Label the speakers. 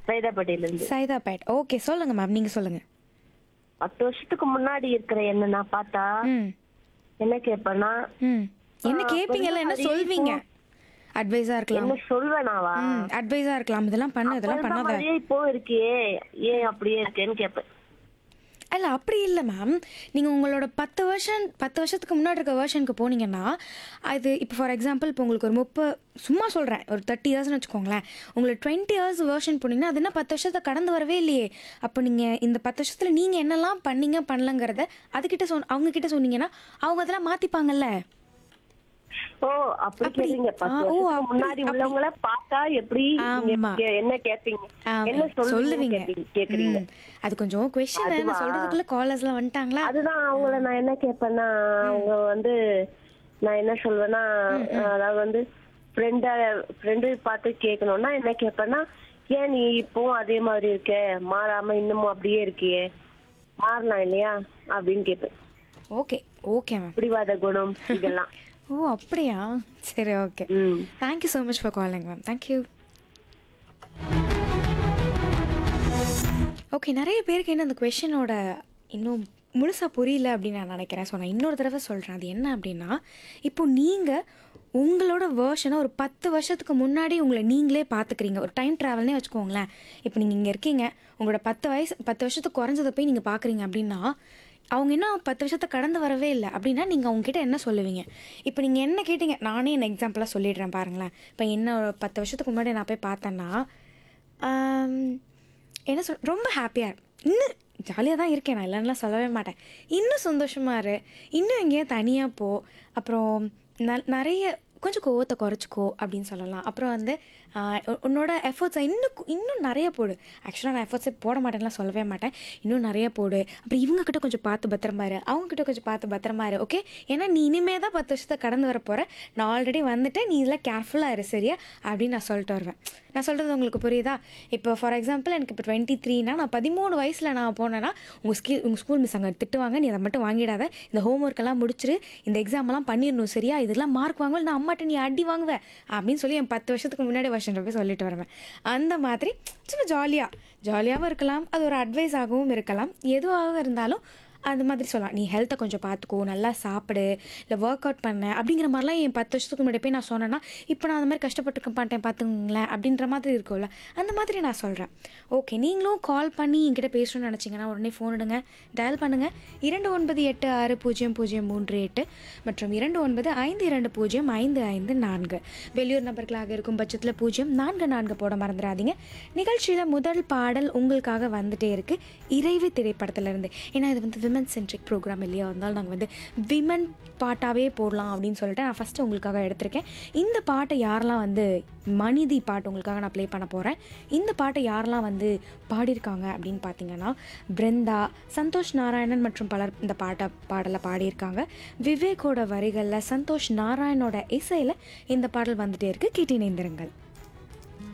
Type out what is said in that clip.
Speaker 1: சைதாப்பேட்டையில இருந்து
Speaker 2: சைதாப்பேட் ஓகே சொல்லுங்க மேம் நீங்க சொல்லுங்க
Speaker 1: பத்து வருஷத்துக்கு முன்னாடி இருக்கிற என்ன நான் பார்த்தா
Speaker 2: ம்
Speaker 1: என்ன கேட்பேன்னா
Speaker 2: ம் என்ன
Speaker 1: ஆ,
Speaker 2: கேட்பீங்கல்ல என்ன
Speaker 1: கொஞ்சம்
Speaker 2: சொல்வீங்க அட்வைஸா இருக்கலாம்
Speaker 1: என்ன சொல்வேனாவா
Speaker 2: ம் அட்வைஸா இருக்கலாம் இதெல்லாம் பண்ணு இதெல்லாம்
Speaker 1: அப்ப இருந்த
Speaker 2: பண்ணாத
Speaker 1: மாதிரியே இப்போ இருக்கியே ஏன் அப்படியே இருக்கேன்னு கேட்பேன்
Speaker 2: இல்ல அப்படி இல்லை மேம் நீங்கள் உங்களோட பத்து வருஷம் பத்து வருஷத்துக்கு முன்னாடி இருக்க வேர்ஷனுக்கு போனீங்கன்னா அது இப்போ ஃபார் எக்ஸாம்பிள் இப்போ உங்களுக்கு ஒரு முப்பது சும்மா சொல்கிறேன் ஒரு தேர்ட்டி இயர்ஸ்னு வச்சுக்கோங்களேன் உங்களுக்கு டுவெண்ட்டி இயர்ஸ் வேர்ஷன் போனீங்கன்னா அது என்ன பத்து வருஷத்தை கடந்து வரவே இல்லையே அப்போ நீங்கள் இந்த பத்து வருஷத்தில் நீங்கள் என்னெல்லாம் பண்ணீங்க பண்ணலங்கிறத அதுக்கிட்ட சொன்ன அவங்க கிட்ட சொன்னீங்கன்னா அவங்க அதெல்லாம் மாற்றிப்பாங்கல்ல
Speaker 1: ஓ அப்படி கேக்குறீங்க பத்து
Speaker 2: ஆ, ஓ,
Speaker 1: வருஷத்துக்கு
Speaker 2: அப்படி-
Speaker 1: முன்னாடி உள்ளவங்கள பார்த்தா எப்படி நீங்க
Speaker 2: ஆமா.
Speaker 1: கே- என்ன கேட்பீங்க
Speaker 2: ஆமா,
Speaker 1: என்ன சொல்லுவீங்க
Speaker 2: சொல்லுவீங்க
Speaker 1: கேக்குறீங்க
Speaker 2: ம். அது கொஞ்சம் கொஸ்டின் என்ன
Speaker 1: அதுவா?
Speaker 2: சொல்றதுக்குள்ள காலர்ஸ்லாம் வந்துட்டாங்களா
Speaker 1: அதுதான் அவங்கள நான் என்ன கேட்பேன்னா அவங்க வந்து நான் என்ன சொல்வேன்னா அதாவது வந்து ஃப்ரெண்ட ஃப்ரெண்டு பார்த்து கேட்கணும்னா என்ன கேட்பேன்னா ஏன் நீ இப்பவும் அதே மாதிரி இருக்க மாறாம இன்னமும் அப்படியே இருக்கியே மாறலாம் இல்லையா அப்படின்னு கேட்பேன்
Speaker 2: ஓகே ஓகே மேம்
Speaker 1: பிடிவாத குணம் இதெல்லாம்
Speaker 2: ஓ அப்படியா சரி okay
Speaker 1: hmm
Speaker 2: thank you so much for calling ma'am thank you okay நிறைய பேருக்கு இன்னும் அந்த கொஷனோட இன்னும் முழுசாக புரியல அப்படின்னு நான் நினைக்கிறேன் ஸோ நான் இன்னொரு தடவை சொல்கிறேன் அது என்ன அப்படின்னா இப்போ நீங்கள் உங்களோட வேர்ஷனை ஒரு பத்து வருஷத்துக்கு முன்னாடி உங்களை நீங்களே பார்த்துக்கிறீங்க ஒரு டைம் ட்ராவல்னே வச்சுக்கோங்களேன் இப்போ நீங்கள் இங்கே இருக்கீங்க உங்களோட பத்து வயசு பத்து வருஷத்துக்கு குறைஞ்சதை போய் நீங்கள் பார்க்குறீங்க அப்படின்னா அவங்க இன்னும் பத்து வருஷத்தை கடந்து வரவே இல்லை அப்படின்னா நீங்கள் அவங்ககிட்ட என்ன சொல்லுவீங்க இப்போ நீங்கள் என்ன கேட்டீங்க நானே என்ன எக்ஸாம்பிளாக சொல்லிடுறேன் பாருங்களேன் இப்போ என்ன ஒரு பத்து வருஷத்துக்கு முன்னாடி நான் போய் பார்த்தேன்னா ஆம், என்ன சொல் ரொம்ப ஹாப்பியாக இன்னும் ஜாலியாக தான் இருக்கேன் நான் இல்லைன்னா சொல்லவே மாட்டேன் இன்னும் சந்தோஷமாக இரு இன்னும் எங்கேயோ தனியாக போ அப்புறம் ந நிறைய கொஞ்சம் கோவத்தை குறைச்சிக்கோ அப்படின்னு சொல்லலாம் அப்புறம் வந்து ஆஹ், உ- உன்னோட எஃபர்ட்ஸை இன்னும் கு- இன்னும் நிறைய போடு ஆக்சுவலாக நான் எஃபர்ட்ஸே போட மாட்டேன்லாம் சொல்லவே மாட்டேன் இன்னும் நிறைய போடு அப்புறம் இவங்க கிட்ட கொஞ்சம் பார்த்து பத்திரமா இரு அவங்க கிட்ட கொஞ்சம் பார்த்து பத்திரமா இரு ஓகே ஏன்னா நீ இனிமே தான் பத்து வருஷத்தை கடந்து வர போகிற நான் ஆல்ரெடி வந்துட்டேன் நீ இதெல்லாம் கேர்ஃபுல்லாக இரு சரியா அப்படின்னு நான் சொல்லிட்டு வருவேன் நான் சொல்கிறது உங்களுக்கு புரியுதா இப்போ ஃபார் எக்ஸாம்பிள் எனக்கு இப்போ டுவெண்ட்டி த்ரீனா நான் பதிமூணு வயசில் நான் போனேன்னா உங்கள் ஸ்கீ உங்கள் ஸ்கூல் மிஸ் அங்கே திட்டுவாங்க நீ அதை மட்டும் வாங்கிடாத இந்த ஹோம்ஒர்க் எல்லாம் முடிச்சிரு இந்த எக்ஸாம் எல்லாம் பண்ணிடணும் சரியா இதெல்லாம் மார்க் வாங்குவேன் நான் அம்மாட்ட நீ அடி வாங்குவேன் அப்படின்னு சொல்லி என் பத்து வருஷத்துக்கு முன்னாடி வருஷன் போய் சொல்லிட்டு வருவேன் அந்த மாதிரி சும்மா ஜாலியாக ஜாலியாகவும் இருக்கலாம் அது ஒரு அட்வைஸ் ஆகவும் இருக்கலாம் எதுவாக இருந்தாலும் அந்த மாதிரி சொல்லலாம் நீ ஹெல்த்தை கொஞ்சம் பார்த்துக்கோ நல்லா சாப்பிடு இல்லை ஒர்க் அவுட் பண்ண அப்படிங்கிற மாதிரிலாம் என் பத்து வருஷத்துக்கு முன்னாடி போய் நான் சொன்னேன்னா இப்போ நான் அந்த மாதிரி கஷ்டப்பட்டுருக்க மாட்டேன் பார்த்துங்களேன் அப்படின்ற மாதிரி இருக்கும்ல அந்த மாதிரி நான் சொல்கிறேன் ஓகே நீங்களும் கால் பண்ணி என்கிட்ட பேசணும்னு நினச்சிங்கன்னா உடனே ஃபோன் எடுங்க டயல் பண்ணுங்கள் இரண்டு ஒன்பது எட்டு ஆறு பூஜ்ஜியம் பூஜ்ஜியம் மூன்று எட்டு மற்றும் இரண்டு ஒன்பது ஐந்து இரண்டு பூஜ்ஜியம் ஐந்து ஐந்து நான்கு வெளியூர் நபர்களாக இருக்கும் பட்சத்தில் பூஜ்ஜியம் நான்கு நான்கு போட மறந்துடாதீங்க நிகழ்ச்சியில் முதல் பாடல் உங்களுக்காக வந்துட்டே இருக்கு இறைவு திரைப்படத்திலிருந்து ஏன்னா இது வந்து விமன் சென்ட்ரிக் ப்ரோக்ராம் இல்லையா இருந்தாலும் நாங்கள் வந்து விமன் பாட்டாகவே போடலாம் அப்படின்னு சொல்லிட்டு நான் ஃபஸ்ட்டு உங்களுக்காக எடுத்திருக்கேன் இந்த பாட்டை யாரெல்லாம் வந்து மனிதி பாட்டு உங்களுக்காக நான் ப்ளே பண்ண போகிறேன் இந்த பாட்டை யாரெல்லாம் வந்து பாடியிருக்காங்க அப்படின்னு பார்த்தீங்கன்னா பிருந்தா சந்தோஷ் நாராயணன் மற்றும் பலர் இந்த பாட்டை பாடலை பாடியிருக்காங்க விவேக்கோட வரிகளில் சந்தோஷ் நாராயணோட இசையில் இந்த பாடல் வந்துட்டே இருக்கு கேட்டினைந்திருங்கள்